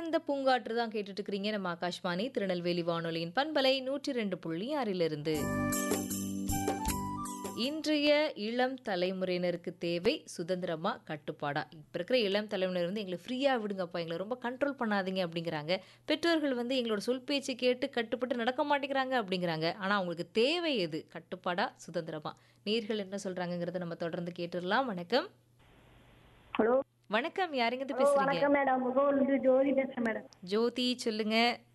ஆனந்த பூங்காற்று தான் கேட்டுட்டு இருக்கிறீங்க நம்ம ஆகாஷ்வாணி திருநெல்வேலி வானொலியின் பண்பலை நூற்றி ரெண்டு புள்ளி ஆறிலிருந்து இன்றைய இளம் தலைமுறையினருக்கு தேவை சுதந்திரமா கட்டுப்பாடா இப்போ இருக்கிற இளம் தலைமுறையினர் வந்து எங்களை ஃப்ரீயாக விடுங்கப்பா எங்களை ரொம்ப கண்ட்ரோல் பண்ணாதீங்க அப்படிங்கிறாங்க பெற்றோர்கள் வந்து எங்களோட சொல் பேச்சு கேட்டு கட்டுப்பட்டு நடக்க மாட்டேங்கிறாங்க அப்படிங்கிறாங்க ஆனால் அவங்களுக்கு தேவை எது கட்டுப்பாடா சுதந்திரமா நீர்கள் என்ன சொல்றாங்கங்கிறத நம்ம தொடர்ந்து கேட்டுடலாம் வணக்கம் ஹலோ வணக்கம் யாருங்க ஹலோ பேசுறீங்க வணக்கம் மேடம் முகவூர்லேருந்து ஜோதி பேசுகிறேன் மேடம் ஜோதி சொல்லுங்க